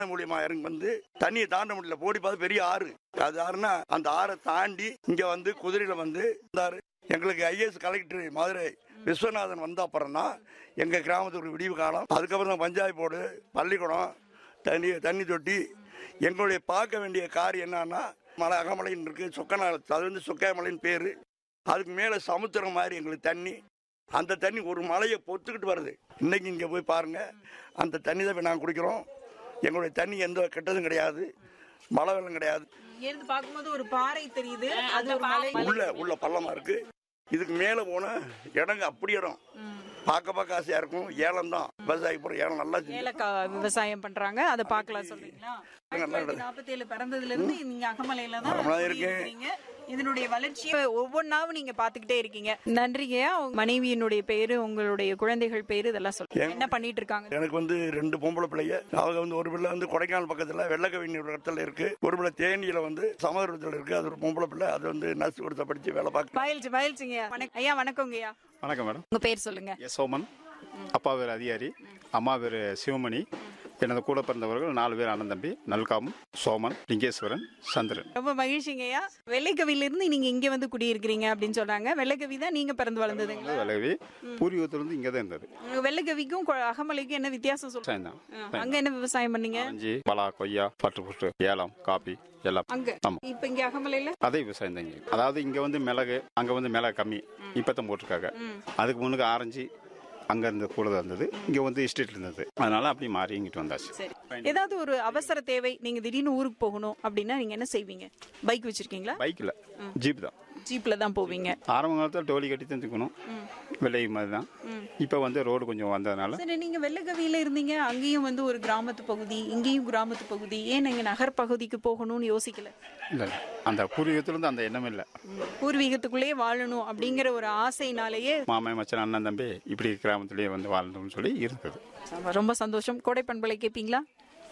மூலியமா இறங்கி வந்து தண்ணியை தாண்ட முடியல போடி பார்த்து பெரிய ஆறு அது ஆறுனா அந்த ஆறை தாண்டி இங்க வந்து குதிரையில வந்து இருந்தாரு எங்களுக்கு ஐஏஎஸ் கலெக்டர் மதுரை விஸ்வநாதன் வந்த அப்புறம் தான் எங்க கிராமத்துக்கு ஒரு விடிவு காலம் அதுக்கப்புறம் தான் பஞ்சாயத்து போர்டு பள்ளிக்கூடம் தண்ணி தண்ணி தொட்டி எங்களுடைய பார்க்க வேண்டிய காரியம் என்னன்னா மலை அகமலைன்னு இருக்கு சொக்கநாள் அது வந்து சொக்காமலைன்னு பேரு அதுக்கு மேலே சமுத்திரம் மாதிரி எங்களுக்கு தண்ணி அந்த தண்ணி ஒரு மலையை பொத்துக்கிட்டு வருது இன்னைக்கு இங்கே போய் பாருங்க அந்த தண்ணி தான் நாங்கள் குடிக்கிறோம் எங்களுடைய தண்ணி எந்த கெட்டதும் கிடையாது மழை வெள்ளம் கிடையாது இருந்து பார்க்கும்போது ஒரு பாறை தெரியுது அது ஒரு மலை உள்ள உள்ள பள்ளமா இருக்கு இதுக்கு மேலே போன இடங்க அப்படி இடம் பார்க்க பார்க்க ஆசையா இருக்கும் ஏலம் தான் விவசாயி போகிற ஏலம் நல்லா செஞ்சு ஏலக்காய் விவசாயம் பண்றாங்க அதை பார்க்கலாம் சொல்றீங்களா நாற்பத்தி ஏழு பிறந்ததுல இருந்து நீங்க அகமலையில தான் அகமலையில இருக்கேன். இருக்கீங்க. இதனுடைய வளர்ச்சியை ஒவ்வொன்னாவும் நீங்க பாத்துக்கிட்டே இருக்கீங்க நன்றிங்கய்யா உங்க மனைவியினுடைய பேரு உங்களுடைய குழந்தைகள் பேரு இதெல்லாம் சொல்லுங்க என்ன பண்ணிட்டு இருக்காங்க எனக்கு வந்து ரெண்டு பொம்பளை பிள்ளைங்க அவங்க வந்து ஒரு பிள்ளை வந்து கொடைக்கானல் பக்கத்தில் வெள்ளக்கவினி ஒரு இடத்துல இருக்கு ஒரு பிள்ளை தேனியில வந்து சமதூரத்தில் இருக்கு அது ஒரு பொம்பளை பிள்ளை அது வந்து நர்ஸ் கொடுத்த படிச்சு வேலை பார்க்க பயில்ச்சு பயில்ச்சுங்கய்யா வணக்கம் ஐயா வணக்கங்கய்யா வணக்கம் மேடம் உங்க பேர் சொல்லுங்க எஸ் சோமன் அப்பா பேர் அதிகாரி அம்மா பேர் சிவமணி எனது கூட பிறந்தவர்கள் நாலு பேர் அண்ணன் தம்பி நல்காமன் சோமன் லிங்கேஸ்வரன் சந்திரன் ரொம்ப மகிழ்ச்சிங்கய்யா வெள்ளைக்கவில இருந்து நீங்க இங்க வந்து குடியிருக்கிறீங்க அப்படின்னு சொன்னாங்க வெள்ளைக்கவி தான் நீங்க பிறந்து வளர்ந்ததுங்களா விலகவி பூர்வீகத்திலிருந்து இங்கே தான் இருந்தது உங்க வெள்ளைக்கவிக்கும் கொ- அகமலைக்கும் என்ன வித்தியாசம் சொல்லுங்க விவசாயம் தான் அங்க என்ன விவசாயம் பண்ணீங்க அஞ்சு பலா கொய்யா பட்டு புட்டு ஏலம் காபி எல்லாம் அங்க ஆமா. இப்ப இங்க அகமலையில அதே விவசாயம் தான் இங்கே அதாவது இங்கே வந்து மிளகு அங்கே வந்து மிளகு கம்மி இப்போ தான் போட்டிருக்காங்க அதுக்கு முன்னுக்கு ஆரஞ்சு அங்கே இருந்து கூட தான் இருந்தது இங்கே வந்து எஸ்டேட் இருந்தது அதனால அப்படி மாறி இங்கிட்டு வந்தாச்சு சரி ஏதாவது ஒரு அவசர தேவை நீங்க திடீர்னு ஊருக்கு போகணும் அப்படின்னா நீங்க என்ன செய்வீங்க பைக் வச்சிருக்கீங்களா பைக்கில் ஜீப் தான் ஜீப்ல தான் போவீங்க ஆரம்ப காலத்தில் டோலி கட்டி தான் தூக்கணும் விலை மாதிரி தான் இப்போ வந்து ரோடு கொஞ்சம் வந்ததுனால சரி நீங்க வெள்ளக்கவியில இருந்தீங்க அங்கேயும் வந்து ஒரு கிராமத்து பகுதி இங்கேயும் கிராமத்து பகுதி ஏன் நீங்க நகர் பகுதிக்கு போகணும்னு யோசிக்கல இல்லை அந்த பூர்வீகத்திலிருந்து அந்த எண்ணம் இல்லை பூர்வீகத்துக்குள்ளேயே வாழணும் அப்படிங்கிற ஒரு ஆசைனாலேயே மாமன் மச்சான் அண்ணன் தம்பி இப்படி கிராமத்திலேயே வந்து வாழணும்னு சொல்லி இருந்தது ரொம்ப சந்தோஷம் கோடை பண்பலை கேட்பீங்களா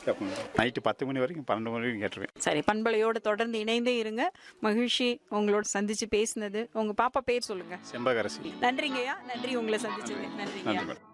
நைட்டு பத்து மணி வரைக்கும் பன்னெண்டு மணி வரைக்கும் கேட்டுருவேன் சரி பண்பலையோட தொடர்ந்து இணைந்தே இருங்க மகிழ்ச்சி உங்களோட சந்திச்சு பேசினது உங்க பாப்பா பேர் சொல்லுங்க செம்பகரசி நன்றிங்கய்யா நன்றி உங்களை சந்திச்சது நன்றிங்கய்யா நன்றி மேடம்